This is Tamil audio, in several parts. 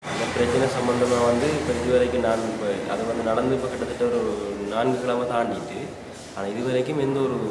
அந்த பிரச்சனை சம்மந்தமாக வந்து இப்போ இதுவரைக்கும் நான் இப்போ அது வந்து நடந்து இப்போ கிட்டத்தட்ட ஒரு நான்கு கிழமை தாண்டிட்டு ஆனால் இதுவரைக்கும் எந்த ஒரு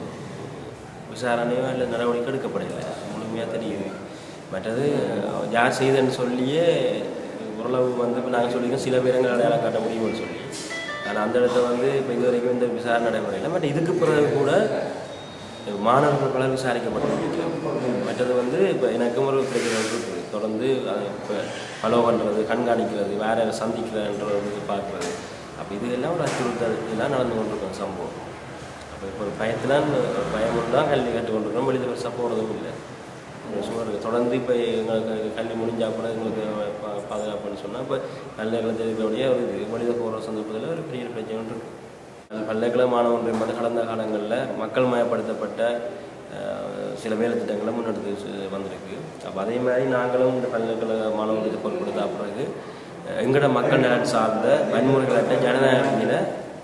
விசாரணையோ இல்லை நடவடிக்கை எடுக்கப்படலை முழுமையாக தெரியுது மற்றது யார் செய்தன்னு சொல்லியே ஓரளவு வந்து இப்போ நாங்கள் சொல்லியிருக்கோம் சில பேர் எங்களை அடையாளம் காட்ட முடியும்னு சொல்லி ஆனால் அந்த இடத்துல வந்து இப்போ இது வரைக்கும் இந்த விசாரணை நடைமுறையில் பட் இதுக்கு பிறகு கூட மாணவர்கள் பலர் விசாரிக்கப்பட்டிருக்கிறாங்க மற்றது வந்து இப்போ எனக்கும் ஒரு பிரச்சனை இருக்குது தொடர்ந்து அதை இப்போ ஃபாலோ பண்ணுறது கண்காணிக்கிறது வேற யாரை சந்திக்கிறன்றது வந்து பார்க்குறது அப்போ இது எல்லாம் ஒரு அச்சுறுத்தல் இதெல்லாம் நடந்து கொண்டிருக்கோம் சம்பவம் அப்போ இப்போ ஒரு பயத்தில் பயம் தான் கல்வி கற்றுக்கொண்டிருக்கோம் வெளியில் பெருசாக போகிறதும் இல்லை சும்மா இருக்குது தொடர்ந்து இப்போ எங்களுக்கு கல்வி முடிஞ்சா கூட எங்களுக்கு பா பாதுகாப்புன்னு சொன்னால் இப்போ பல்கலைக்கழகத்தில் இருக்கிறபடியே ஒரு இது வெளியில் போகிற சந்தர்ப்பத்தில் ஒரு பெரிய பிரச்சனை ஒன்று இருக்குது பல்கலைக்கழக மாணவர்கள் வந்து கடந்த காலங்களில் மக்கள் மயப்படுத்தப்பட்ட அஹ், சில வேலை திட்டங்களை முன்னெடுத்து சு- வந்திருக்கு அப்போ அதே மாதிரி நாங்களும் இந்த பல்கலைக்கழக மாணவர்களுக்கு பொருட்படுத்த பிறகு அஹ், எங்களோட மக்கள் நலன் சார்ந்த வன்முறைகளற்ற ஜனநாயக ரீதியில்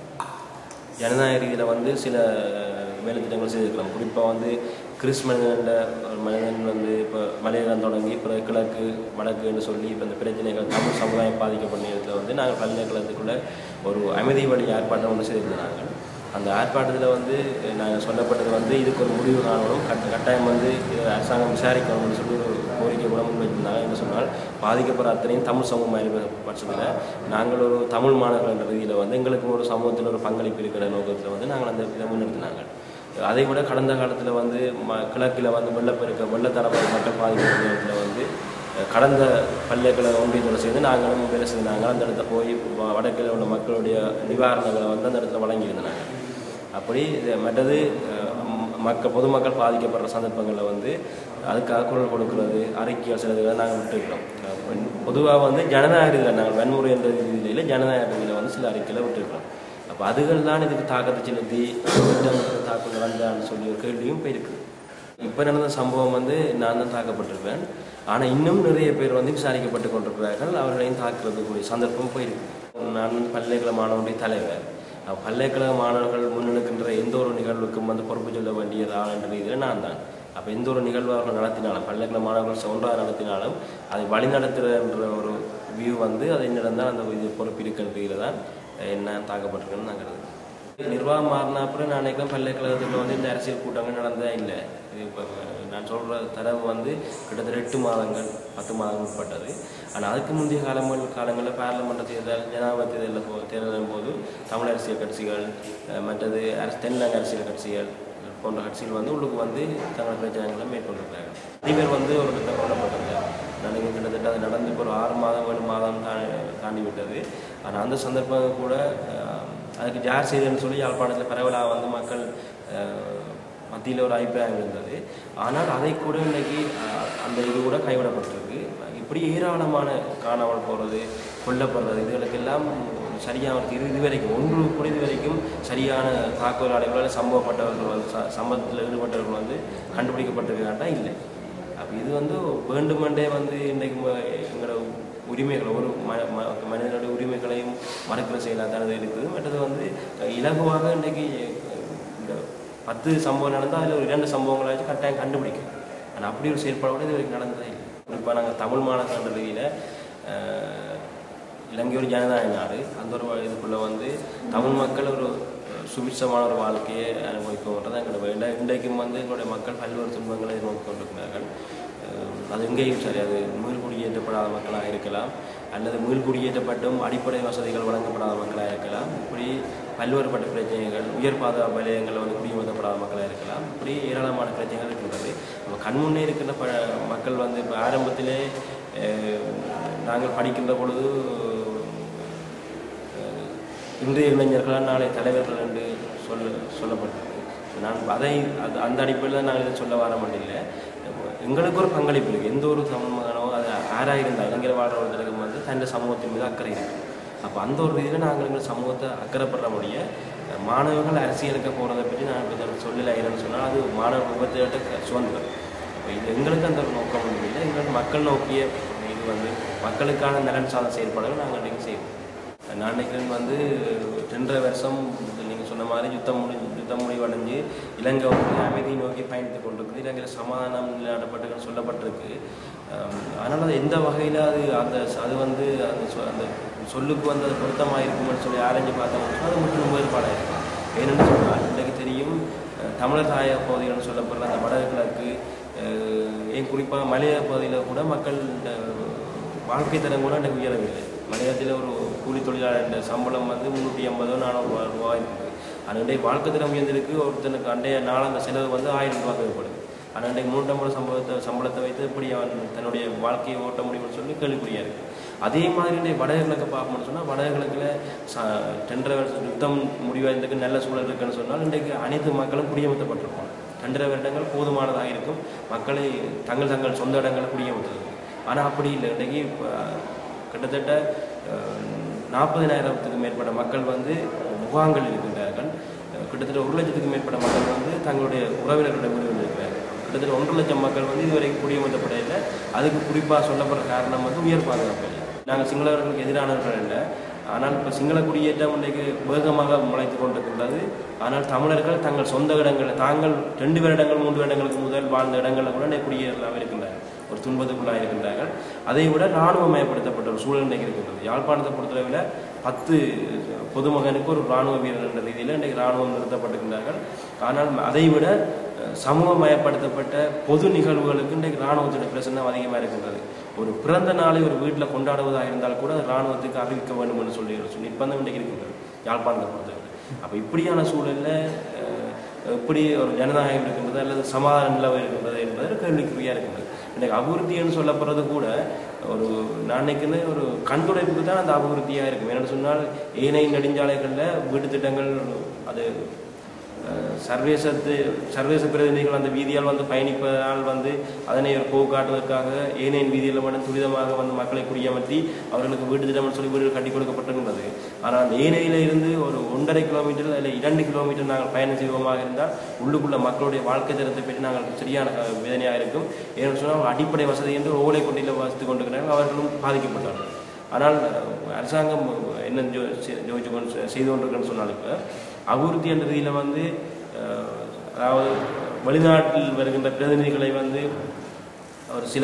ஜனநாயக ரீதியில் வந்து சில வேலை திட்டங்கள் செய்திருக்கலாம் குறிப்பாக வந்து கிறிஸ் மனிதன் ஒரு மனிதன் வந்து இப்போ மலையகம் தொடங்கி பிறகு கிழக்கு வடக்குன்னு சொல்லி இப்போ இந்த பிரச்சனைகள் தமிழ் சமுதாயம் பாதிக்கப்பட்ட நேரத்தில் வந்து நாங்கள் பல்கலைக்கழகத்துக்குள்ளே ஒரு அமைதி வழி ஆர்ப்பாட்டம் ஒன்று செய்திருந்தாங்க அந்த ஆர்ப்பாட்டத்தில் வந்து நாங்கள் சொல்லப்பட்டது வந்து இதுக்கு ஒரு முடிவு காணணும் கட்ட கட்டாயம் வந்து இது அரசாங்கம் விசாரிக்கணும்னு சொல்லி ஒரு கோரிக்கை கூட முன்வைத்திருந்தாங்க என்று சொன்னால் பாதிக்கப்படுற அத்தனையும் தமிழ் சமூகம் பட்சத்தில் நாங்கள் ஒரு தமிழ் மாணவர்கள் என்ற ரீதியில் வந்து எங்களுக்கு ஒரு சமூகத்தில் ஒரு பங்களிப்பு இருக்கிற நோக்கத்தில் வந்து நாங்கள் அந்த இதை முன்னெடுத்தினாங்க அதை விட கடந்த காலத்தில் வந்து ம கிழக்கில் வந்து வெள்ளப்பெருக்க வெள்ளத்தரப்பு மக்கள் பாதிக்கப்பட்ட நேரத்தில் வந்து அஹ், கடந்த பல்கலைக்கழக ஒன்றியத்தோடு சேர்ந்து நாங்களும் வேலை செய்தாங்க அந்த இடத்துல போய் வ- வடக்கில் உள்ள மக்களுடைய நிவாரணங்களை வந்து அந்த இடத்துல வழங்கியிருந்தாங்க அப்படி இது மற்றது அஹ், ம- மக்கள் பொதுமக்கள் பாதிக்கப்படுற சந்தர்ப்பங்களில் வந்து அதுக்காக குரல் கொடுக்கிறது அறிக்கைகள் சிலதுகளை நாங்கள் விட்டுருக்கிறோம் பொதுவாக வந்து ஜனநாயக ரீதியில் நாங்கள் வன்முறை என்ற ரீதியில் ஜனநாயக ரீதியில் வந்து சில அறிக்கைகளை விட்டுருக்கிறோம் அப்போ அதுகள் தான் இதுக்கு தாக்கத்தை செலுத்தி திட்டமிட்டு தாக்குதல் வந்தான்னு சொல்லி ஒரு கேள்வியும் போயிருக்கு இப்போ நடந்த சம்பவம் வந்து நான் தான் தாக்கப்பட்டிருப்பேன் ஆனால் இன்னும் நிறைய பேர் வந்து விசாரிக்கப்பட்டு கொண்டிருக்கிறார்கள் அவர்களையும் தாக்குறதுக்குரிய சந்தர்ப்பம் போயிருக்கு நான் வந்து பல்கலைக்கழக மாணவனுடைய தலைவர் அப்ப பல்கலைக்கழக மாணவர்கள் முன்னெடுக்கின்ற எந்த ஒரு நிகழ்வுக்கும் வந்து பொறுப்பு சொல்ல வேண்டியது ஆள் என்ற ரீதியில் நான் தான் அப்போ எந்த ஒரு நிகழ்வு அவர்கள் நடத்தினாலும் பல்கலைக்கழக மாணவர்கள் ஒன்றாக நடத்தினாலும் அதை வழிநடத்துகிற ஒரு வியூ வந்து அது என்னிடம் தான் அந்த இது பொறுப்பு இருக்கின்ற ரீதியில் தான் என்ன தாக்கப்பட்டிருக்குன்னு நான் கருதுகிறேன் நிர்வாகம் மாறின அப்புறம் நான் நினைக்கிறேன் பல்கலைக்கழகத்தில் வந்து இந்த அரசியல் கூட்டங்கள் நடந்ததே இல்லை இது இப்போ நான் சொல்கிற தரவு வந்து கிட்டத்தட்ட எட்டு மாதங்கள் பத்து மாதங்கள் உட்பட்டது ஆனால் அதுக்கு முந்தைய காலங்கள் காலங்களில் பாராளுமன்ற தேர்தல் ஜனாதிபதி தேர்தலில் போ தேர்தலின் போது தமிழ் அரசியல் கட்சிகள் அஹ், மற்றது அரசு தென்னிலங்கை அரசியல் கட்சிகள் போன்ற கட்சிகள் வந்து உள்ளுக்கு வந்து தங்கள் பிரச்சனைகளை மேற்கொண்டிருக்கிறாங்க நிறைய பேர் வந்து ஒரு திட்டம் கொல்லப்பட்டது நினைக்கிறேன் கிட்டத்தட்ட அது நடந்து இப்போ ஒரு ஆறு மாதம் ஏழு மாதம் தா தாண்டி விட்டது ஆனால் அந்த சந்தர்ப்பம் கூட அஹ், அதுக்கு ஜார் செய்தன்னு சொல்லி யாழ்ப்பாணத்தில் பரவலாக வந்து மக்கள் மத்தியில் ஒரு அபிப்பிராயம் இருந்தது ஆனால் அதை கூட இன்னைக்கு அஹ், அந்த இது கூட கைவிடப்பட்டிருக்கு இப்படி ஏராளமான காணாமல் போகிறது கொல்லப்படுறது இதுகளுக்கெல்லாம் சரியான ஒரு தீர்வு இது வரைக்கும் ஒன்று கூட இது வரைக்கும் சரியான தாக்குதலாளிகளால் சம்பவப்பட்டவர்கள் வந்து ச- சம்பவத்தில் ஈடுபட்டவர்கள் வந்து கண்டுபிடிக்கப்பட்டிருக்காண்டா இல்லை அப்போ இது வந்து வேண்டுமென்றே வந்து இன்றைக்கு ம- எங்களோட உரிமைகள் ஒரு ம ம- மனிதனுடைய உரிமைகளையும் மறுக்கிற செயலாக தான் அது இருக்குது மற்றது வந்து இலகுவாக இன்றைக்கு இந்த பத்து சம்பவம் நடந்தால் அதில் ஒரு இரண்டு சம்பவங்களாச்சும் கட்டாயம் கண்டுபிடிக்கும் ஆனால் அப்படி ஒரு செயல்பாடு கூட இது வரைக்கும் நடந்ததே இல்லை குறிப்பாக நாங்கள் தமிழ் மாநகர ரீதியில் இலங்கை ஒரு ஜனநாயக நாடு அந்த ஒரு வ- இதுக்குள்ளே வந்து தமிழ் மக்கள் ஒரு அஹ், சுபிட்சமான ஒரு வாழ்க்கையை அனுபவிக்கணுன்றது எங்களோட வேண்டாம் இன்றைக்கும் வந்து எங்களுடைய மக்கள் பல்வேறு துன்பங்களை எதிர்நோக்கி கொண்டிருக்கிறார்கள் அஹ், அது எங்கேயும் சரி அது மீள்குடியேற்றப்படாத மக்களாக இருக்கலாம் அல்லது மீள்குடியேற்றப்பட்டும் அடிப்படை வசதிகள் வழங்கப்படாத மக்களாக இருக்கலாம் இப்படி பல்வேறுபட்ட பிரச்சனைகள் உயர் பாதுகாப்பு நிலையங்களில் வந்து குடியமர்த்தப்படாத மக்களாக இருக்கலாம் இப்படி ஏராளமான பிரச்சனைகள் இருக்கின்றது நம்ம கண்முன்னே இருக்கின்ற ப மக்கள் வந்து இப்போ ஆரம்பத்திலே அஹ், நாங்கள் படிக்கின்ற பொழுது அஹ், இன்றைய இளைஞர்களால் நாளை தலைவர்கள் என்று சொல்ல சொல்லப்பட்டிருக்கு நான் அதை அது அந்த அடிப்படையில் தான் நான் இதை சொல்ல வர முடியல எங்களுக்கு ஒரு பங்களிப்பு இருக்குது எந்த ஒரு தமிழ் மகனோ அது ஆராக இருந்தால் இளைஞர் வாழ்ற ஒருத்தருக்கு வந்து தன் சமூகத்தின் மீது அக்கறை இருக்குது அப்போ அந்த ஒரு ரீதியில் நாங்கள் எங்கள் சமூகத்தை அக்கறைப்படுற முடிய மாணவர்கள் அரசியலுக்கு போகிறதை பற்றி நான் இப்போ இதை சொல்லலை என்னன்னு சொன்னால் அது மாணவ விபத்துகிட்ட சுதந்திரம் அப்போ இது எங்களுக்கு அந்த ஒரு நோக்கம் ஒன்றும் இல்லை எங்களுக்கு மக்கள் நோக்கிய இது வந்து மக்களுக்கான நலன் சார்ந்த செயல்பாடுகள் நாங்கள் இன்றைக்கு செய்வோம் நான் நினைக்கிறேன் வந்து ரெண்டரை வருஷம் நீங்கள் சொன்ன மாதிரி யுத்தம் முடிஞ்சு யுத்தம் முடிவடைஞ்சு இலங்கை வந்து அமைதி நோக்கி பயணித்து கொண்டிருக்குது இலங்கையில் சமாதானம் நிலைநாட்டப்பட்டு சொல்லப்பட்டிருக்கு அஹ் ஆனால் அது எந்த வகையில் அது அந்த அது வந்து அந்த சொ- அந்த சொல்லுக்கு வந்து அது பொருத்தமாக இருக்கும்னு சொல்லி ஆராய்ஞ்சு பார்த்தோம்னு சொன்னா அது முற்றிலும் வேறுபாடாக இருக்கும் ஏன்னு சொன்னால் இன்றைக்கு தெரியும் அஹ் தமிழர் தாய பகுதிகள்னு சொல்லப்படுற அந்த வடகிழக்கு அஹ் ஏன் குறிப்பாக மலைய பகுதியில் கூட மக்கள் இந்த வாழ்க்கை தரம் கூட இன்றைக்கு உயரவில்லை மலையாளத்தில் ஒரு கூலி தொழிலாளர் சம்பளம் வந்து முந்நூற்றி ஐம்பதோ நானூறு ரூபாய் இருக்குது ஆனால் இன்றைக்கு வாழ்க்கை தரம் உயர்ந்திருக்கு ஒருத்தனுக்கு அண்டைய நாள் அந்த செலவு வந்து ஆயிரம் ரூபாய் தேவைப்படுது ஆனால் இன்றைக்கு மூன்றம்பது சம்பளத்தை சம்பளத்தை வைத்து எப்படி அவன் தன்னுடைய வாழ்க்கையை ஓட்ட முடியும்னு சொல்லி கேள்விக்குறியாக இருக்குது அதே மாதிரி இன்றைக்கு வடகிழக்கு பார்க்கணும்னு சொன்னால் வடகிழக்கில் ச ரெண்டரை வருஷம் யுத்தம் முடிவடைந்ததுக்கு நல்ல சூழல் இருக்குன்னு சொன்னால் இன்றைக்கு அனைத்து மக்களும் குடியமர்த்தப்பட்டிருப்பாங்க ரெண்டரை வருடங்கள் போதுமானதாக இருக்கும் மக்களை தங்கள் தங்கள் சொந்த இடங்களை குடியமர்த்துறது ஆனால் அப்படி இல்லை இன்றைக்கு இப்போ கிட்டத்தட்ட நாற்பதினாயிரத்துக்கு மேற்பட்ட மக்கள் வந்து முகாங்கள் இருக்கின்றார்கள் அஹ் கிட்டத்தட்ட ஒரு லட்சத்துக்கு மேற்பட்ட மக்கள் வந்து தங்களுடைய உறவினர்களுடைய வீடுகளில் இருக்கிறார்கள் கிட்டத்தட்ட ஒன்றரை லட்சம் மக்கள் வந்து இதுவரைக்கும் குடியமர்த்தப்படவில்லை அதுக்கு குறிப்பாக சொல்லப்படுற காரணம் வந்து உயர் பாதுகாப்பு இல்லை நாங்கள் சிங்களவர்களுக்கு எதிரானவர்கள் இல்லை ஆனால் இப்போ சிங்கள குடியேற்றம் இன்றைக்கு வேகமாக முளைத்து கொண்டிருக்கின்றது ஆனால் தமிழர்கள் தங்கள் சொந்த இடங்களில் தாங்கள் ரெண்டு வருடங்கள் மூன்று வருடங்களுக்கு முதல் வாழ்ந்த இடங்களில் கூட இன்றைக்கு குடியேறலாம் இருக்கின்றார்கள் ஒரு துன்பத்துக்குள்ளாக இருக்கின்றார்கள் அதை விட இராணுவமயப்படுத்தப்பட்ட ஒரு சூழல் இன்றைக்கு இருக்கின்றது யாழ்ப்பாணத்தை பொறுத்தளவில் பத்து பொதுமகனுக்கு ஒரு இராணுவ வீரர் என்ற ரீதியில் இன்றைக்கு இராணுவம் நிறுத்தப்பட்டிருக்கின்றார்கள் ஆனால் அதை விட அஹ், சமூகமயப்படுத்தப்பட்ட பொது நிகழ்வுகளுக்கு இன்றைக்கு இராணுவத்தோட பிரச்சனை அதிகமாக இருக்கின்றது ஒரு பிறந்த நாளை ஒரு வீட்டில் கொண்டாடுவதாக இருந்தால் கூட அது இராணுவத்துக்கு அறிவிக்க வேண்டும் என்று சொல்லி ஒரு நிர்பந்தம் இன்றைக்கு இருக்கின்றது யாழ்ப்பாணத்தை பொறுத்தவரை அப்போ இப்படியான சூழலில் அஹ், எப்படி ஒரு ஜனநாயகம் இருக்கின்றது அல்லது சமாதான நிலவு இருக்கின்றது என்பது ஒரு கேள்விக்குறியாக இருக்கின்றது இன்றைக்கு அபிவிருத்தின்னு சொல்லப்படுறது கூட ஒரு நான் நினைக்கிறது ஒரு கண்துடைப்புக்கு தான் அந்த அபிவிருத்தியாக இருக்கும் என்னென்னு சொன்னால் ஏனை நெடுஞ்சாலைகளில் வீட்டு திட்டங்கள் அது அஹ், சர்வதேசத்து சர்வதேச பிரதிநிதிகள் அந்த வீதியால் வந்து பயணிப்பதால் வந்து அதனை ஒரு போக்காட்டுவதற்காக ஏனையின் வீதியில் மட்டும் துரிதமாக வந்து மக்களை குடியமர்த்தி அவர்களுக்கு வீட்டு திட்டம் சொல்லி வீடுகள் கட்டி கொடுக்கப்பட்டிருக்கின்றது ஆனால் அந்த ஏனையில இருந்து ஒரு ஒன்றரை கிலோமீட்டர் இல்லை இரண்டு கிலோமீட்டர் நாங்கள் பயணம் செய்வோமாக இருந்தால் உள்ளுக்குள்ள மக்களுடைய வாழ்க்கை தரத்தை பற்றி நாங்கள் சரியான க- வேதனையாக இருக்கும் ஏன்னு சொன்னால் அடிப்படை வசதி என்று ஓலை கொண்டியில் வசித்துக் கொண்டிருக்கிறார்கள் அவர்களும் பாதிக்கப்பட்டார்கள் ஆனால் அஹ், அரசாங்கம் என்ன ஜோ செ- ஜோதிச்சு கொண்டு செ- செய்து கொண்டிருக்குன்னு சொன்னால் இப்போ அபிவிருத்தி என்ற ரீதியில் வந்து அஹ், அதாவது வெளிநாட்டில் வருகின்ற பிரதிநிதிகளை வந்து ஒரு சில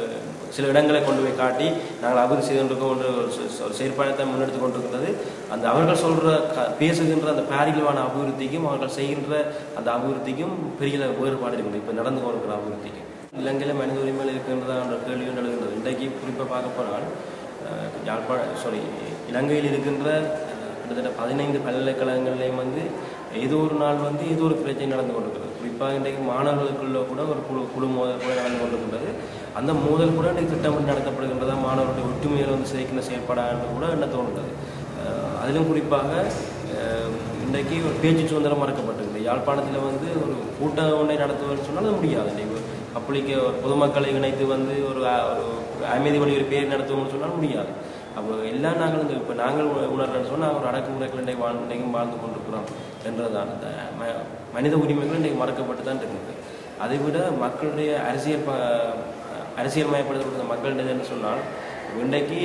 சில இடங்களை கொண்டு போய் காட்டி நாங்கள் அபிவிருத்தி செய்து கொண்டிருக்கோம் என்ற ஒரு செ- ஒரு செயற்பாடத்தை முன்னெடுத்து கொண்டிருக்கிறது அந்த அவர்கள் சொல்ற க பேசுகின்ற அந்த பாரிகளான அபிவிருத்திக்கும் அவர்கள் செய்கின்ற அந்த அபிவிருத்திக்கும் பெரிய வேறுபாடு இருக்குது இப்போ நடந்து கொண்டிருக்கிற அபிவிருத்திக்கு இலங்கையில் மனித உரிமைகள் இருக்கின்றதான்ற கேள்வி ஒன்று எழுகின்றது இன்றைக்கு குறிப்பாக பார்க்க போனால் அஹ், யாழ்ப்பாண சாரி இலங்கையில் இருக்கின்ற அஹ், கிட்டத்தட்ட பதினைந்து பல்கலைக்கழகங்கள்லையும் வந்து ஏதோ ஒரு நாள் வந்து ஏதோ ஒரு பிரச்சனை நடந்து கொண்டிருக்கிறது குறிப்பாக இன்றைக்கு மாணவர்களுக்குள்ள கூட ஒரு குழு குழு மோதல் கூட நடந்து கொண்டிருக்கின்றது அந்த மோதல் கூட இன்றைக்கு திட்டமிட்டு நடத்தப்படுகின்றதா மாணவர்களுடைய ஒற்றுமையில் வந்து சேர்க்கின்ற செயற்பாடாக கூட என்ன தோன்றுகிறது அஹ், அதிலும் குறிப்பாக அஹ், இன்றைக்கு ஒரு பேச்சு சுதந்திரம் மறக்கப்பட்டிருக்கு யாழ்ப்பாணத்தில் வந்து ஒரு கூட்டம் ஒன்றை நடத்துவதுன்னு சொன்னால் அது முடியாது இன்றைக்கு ஒரு பப்ளிக்கை ஒரு பொதுமக்களை இணைத்து வந்து ஒரு அ- ஒரு அமைதி வழி ஒரு பேர் நடத்துவோம்னு சொன்னால் முடியாது அப்போ எல்லாம் நாங்கள் இந்த இப்போ நாங்கள் உ- உணர்றோம்னு சொன்னால் நாங்கள் ஒரு அடக்குமுறைகள் இன்றைக்கு வாழ் இன்றைக்கும் வாழ்ந்து கொண்டிருக்கிறோம் என்றதுதான் இந்த ம- மனித உரிமைகள் இன்றைக்கு மறக்கப்பட்டு தான் இருக்குது அதை விட மக்களுடைய அரசியல் ப அரசியல் மயப்படுத்தப்பட்ட மக்களிடையே சொன்னால் இன்றைக்கு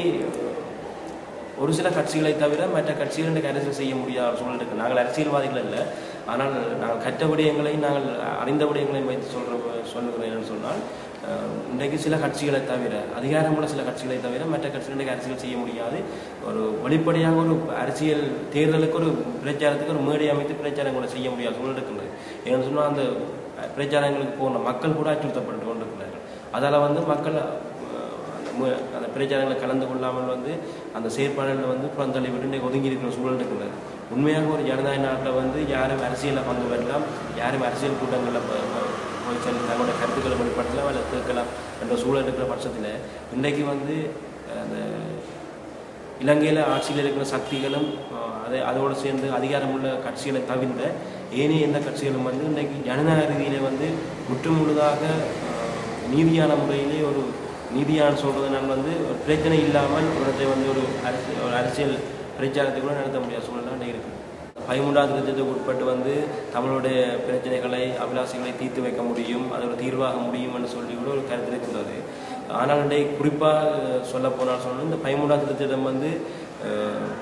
ஒரு சில கட்சிகளை தவிர மற்ற கட்சிகள் இன்றைக்கு அரசியல் செய்ய முடியாத ஒரு சூழல் இருக்குது நாங்கள் அரசியல்வாதிகள் இல்லை ஆனால் நாங்கள் கற்ற விடயங்களையும் நாங்கள் அறிந்த விடயங்களையும் வைத்து சொல்கிற சொல்லுகிறேன் என்று சொன்னால் அஹ், இன்றைக்கு சில கட்சிகளை தவிர அதிகாரமுள்ள சில கட்சிகளை தவிர மற்ற கட்சிகள் இன்றைக்கு அரசியல் செய்ய முடியாது ஒரு வெளிப்படையாக ஒரு அரசியல் தேர்தலுக்கு ஒரு பிரச்சாரத்துக்கு ஒரு மேடை அமைத்து பிரச்சாரம் கூட செய்ய முடியாத சூழல் இருக்கின்றது ஏன்னு சொன்னால் அந்த பிரச்சாரங்களுக்கு போன மக்கள் கூட அச்சுறுத்தப்பட்டு கொண்டிருக்கிறார்கள் அதால் வந்து மக்கள் அஹ், அந்த மு- அந்த பிரச்சாரங்களை கலந்து கொள்ளாமல் வந்து அந்த செயற்பாடுகளில் வந்து புறந்தள்ளி விட்டு இன்றைக்கு ஒதுங்கி இருக்கிற சூழல் இருக்கிறது உண்மையாக ஒரு ஜனநாயக நாட்டில் வந்து யாரும் அரசியலில் பங்கு பெறலாம் யாரும் அரசியல் கூட்டங்களில் ப- ப- போய் சென்று தங்களுடைய கருத்துக்களை வெளிப்படுத்தலாம் அல்லது கேட்கலாம் என்ற சூழல் இருக்கிற பட்சத்தில் இன்றைக்கு வந்து அஹ், அந்த இலங்கையில் ஆட்சியில் இருக்கிற சக்திகளும் அஹ், அதை அதோடு சேர்ந்து அதிகாரமுள்ள கட்சிகளை தவிர்ந்த ஏனைய எந்த கட்சிகளும் வந்து இன்றைக்கு ஜனநாயக ரீதியிலே வந்து முற்றுமுழுதாக அஹ், நீதியான முறையிலே ஒரு நீதியான சொல்றதுனால வந்து ஒரு பிரச்சனை இல்லாமல் ஒரு இடத்தை வந்து ஒரு அரசியல் ஒரு அரசியல் பிரச்சாரத்தை கூட நடத்த முடியாத சூழ்நிலை இருக்குது பதிமூன்றாவது திருத்தத்துக்கு உட்பட்டு வந்து தமிழுடைய பிரச்சனைகளை அபிலாசைகளை தீர்த்து வைக்க முடியும் அது ஒரு தீர்வாக முடியும் என்று சொல்லி கூட ஒரு கருத்து இருக்கின்றது ஆனால் இன்றைக்கு குறிப்பாக சொல்ல போனால் சொன்னால் இந்த பதிமூன்றாவது திருத்தம் வந்து அஹ்,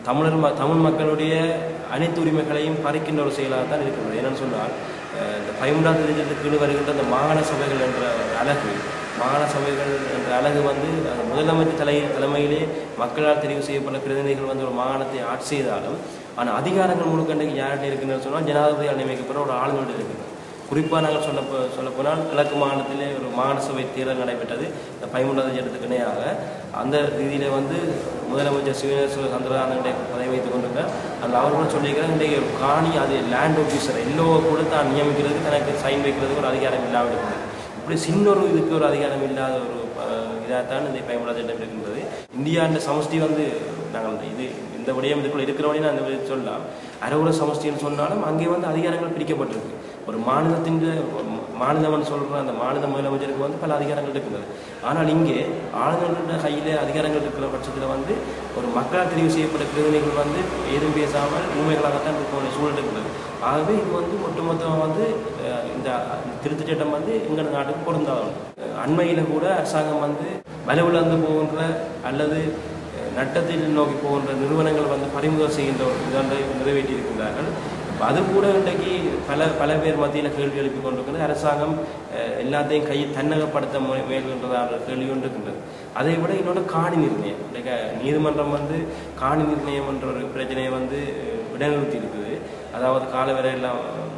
தமிழர் ம தமிழ் மக்களுடைய அனைத்து உரிமைகளையும் பறிக்கின்ற ஒரு செயலாக தான் இருக்கிறது என்னன்னு சொன்னால் அஹ், இந்த பதிமூன்றாம் திட்டத்துக்கு கீழ் வருகின்ற இந்த மாகாண சபைகள் என்ற ஒரு அழகு மாகாண சபைகள் என்ற அழகு வந்து அது முதலமைச்சர் தலை தலைமையிலே மக்களால் தெரிவு செய்யப்பட்ட பிரதிநிதிகள் வந்து ஒரு மாகாணத்தை ஆட்சி செய்தாலும் ஆனால் அதிகாரங்கள் முழுக்க இன்றைக்கு யார்கிட்ட இருக்குன்னு சொன்னால் ஜனாதிபதியால் நியமிக்கப்பட்ட ஒரு ஆளுநர்கிட்ட இருக்குது குறிப்பாக நாங்கள் சொல்ல சொல்லப்போனால் கிழக்கு மாகாணத்திலே ஒரு மாகாண சபை தேர்தல் நடைபெற்றது இந்த பதிமூன்றாவது இடத்துக்கு இணையாக அந்த ரீதியில வந்து முதலமைச்சர் சிவனேஸ்வர சந்திரகாந்தனுடைய பதவி வைத்துக் கொண்டிருக்க அந்த அவர் கூட சொல்லியிருக்கிறார் இன்றைக்கு ஒரு காணி அது லேண்ட் ஆஃபீஸர் எல்லோ கூட தான் நியமிக்கிறதுக்கு தனக்கு சைன் வைக்கிறதுக்கு ஒரு அதிகாரம் இல்லாமல் இருக்குது இப்படி சின்ன ஒரு இதுக்கு ஒரு அதிகாரம் இல்லாத ஒரு இதாகத்தான் இந்த பயன்படாத திட்டம் இருக்கின்றது இந்தியா என்ற சமஷ்டி வந்து நாங்கள் இது இந்த விடயம் இதுக்குள்ள இருக்கிறவனே நான் இந்த விடயத்தை சொல்லலாம் அரவுர சமஷ்டின்னு சொன்னாலும் அங்கே வந்து அதிகாரங்கள் பிரிக்கப்பட்டிருக்கு ஒரு மாநிலத்தின் மாநிலம்னு சொல்கிற அந்த மாநில முதலமைச்சருக்கு வந்து பல அதிகாரங்கள் இருக்கிறது ஆனால் இங்கே ஆளுநர்களோட கையில் அதிகாரங்கள் இருக்கிற பட்சத்தில் வந்து ஒரு மக்களால் தெரிவு செய்யப்பட்ட பிரதிநிதிகள் வந்து ஏதும் பேசாமல் ஊமைகளாகத்தான் இருக்க வேண்டிய சூழல் இருக்கிறது ஆகவே இது வந்து ஒட்டுமொத்தமாக வந்து அஹ், இந்த திருத்தச் சட்டம் வந்து எங்கள் நாட்டுக்கு பொருந்தாகும் அண்மையில் கூட அரசாங்கம் வந்து வலுவிழந்து போகின்ற அல்லது அஹ், நட்டத்தில் நோக்கி போகின்ற நிறுவனங்கள் வந்து பறிமுதல் செய்கின்ற ஒரு இதை நிறைவேற்றி இருக்கின்றார்கள் அப்ப அது கூட இன்றைக்கு பல பல பேர் மத்தியில் கேள்வி எழுப்பி கொண்டிருக்கிறது அரசாங்கம் அஹ், எல்லாத்தையும் கை தன்னகப்படுத்த மு- முயல்கின்றதான கேள்வி ஒன்று இருக்கின்றது அதை விட இன்னொன்று காணி நிர்ணயம் இன்றைக்கு நீதிமன்றம் வந்து காணி நிர்ணயம் என்ற ஒரு பிரச்சனையை வந்து அஹ், இடைநிறுத்தி இருக்குது அதாவது காலவரை எல்லாம்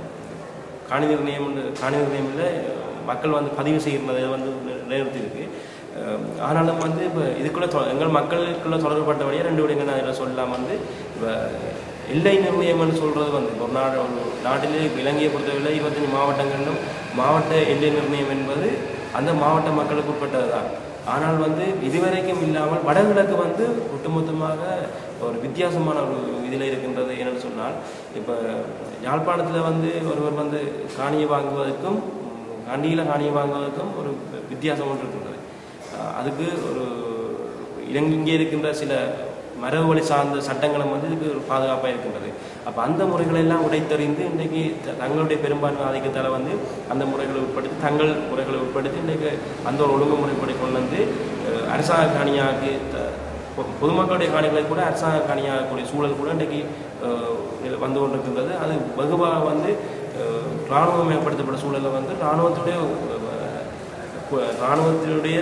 காணி நிர்ணயம் வந்து- காணி நிர்ணயம் இல்லை மக்கள் வந்து பதிவு செய்கிறதை வந்து நிலைநிறுத்தி இருக்கு அஹ் ஆனாலும் வந்து இப்போ இதுக்குள்ள தொ- எங்கள் மக்களுக்குள்ள தொடர்புபட்டபடியே ரெண்டு விடயங்கள் நான் இதில் சொல்லலாம் வந்து இப்போ எல்லை நிர்ணயம்னு சொல்றது வந்து ஒரு நாடு ஒரு நாட்டிலே இப்ப இலங்கையை பொறுத்தவரை இருபத்தஞ்சு மாவட்டங்களிலும் மாவட்ட எல்லை நிர்ணயம் என்பது அந்த மாவட்ட மக்களுக்கு உட்பட்டது தான் ஆனால் வந்து இதுவரைக்கும் இல்லாமல் வடகிழக்கு வந்து ஒட்டுமொத்தமாக ஒரு வித்தியாசமான ஒரு இதில் இருக்கின்றது என்னன்னு சொன்னால் இப்போ யாழ்ப்பாணத்தில் வந்து ஒருவர் வந்து காணியை வாங்குவதற்கும் கண்டியில் காணியை வாங்குவதற்கும் ஒரு வித்தியாசம் ஒன்று இருக்கின்றது அஹ் அதுக்கு ஒரு இலங்கை இங்கே இருக்கின்ற சில மரபு வழி சார்ந்த சட்டங்களும் வந்து இதுக்கு ஒரு பாதுகாப்பாக இருக்கின்றது அப்போ அந்த முறைகளை எல்லாம் உடைத்தறிந்து இன்றைக்கு த- தங்களுடைய பெரும்பான்மை ஆதிக்கத்தால் வந்து அந்த முறைகளை உட்படுத்தி தங்கள் முறைகளை உட்படுத்தி இன்றைக்கு அந்த ஒரு ஒழுங்குமுறைப்படி கொண்டு வந்து அஹ், அரசாங்க காணியாக்கி த- பொ- பொதுமக்களுடைய காணிகளை கூட அரசாங்க காணியாகக்கூடிய சூழல் கூட இன்றைக்கு அஹ், நில- வந்து கொண்டிருக்கின்றது அது வெகுவாக வந்து அஹ், இராணுவம் மேம்படுத்தப்பட்ட சூழலில் வந்து இராணுவத்துடைய அஹ், கு- இராணுவத்தினுடைய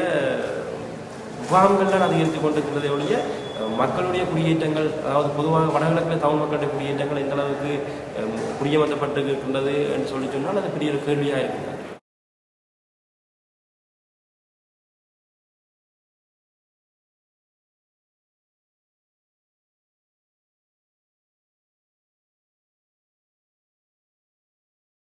முகாம்கள்லாம் அதிகரித்து கொண்டிருக்கிறதை ஒழிய அஹ், மக்களுடைய குடியேற்றங்கள் அதாவது பொதுவாக வடகிழக்கில் தமிழ் மக்களுடைய குடியேற்றங்கள் எந்த அளவுக்கு அஹ், குடியமர்த்தப்பட்டு இருக்கின்றது என்று சொல்லி சொன்னால் அது பெரிய ஒரு கேள்வியாக இருக்குது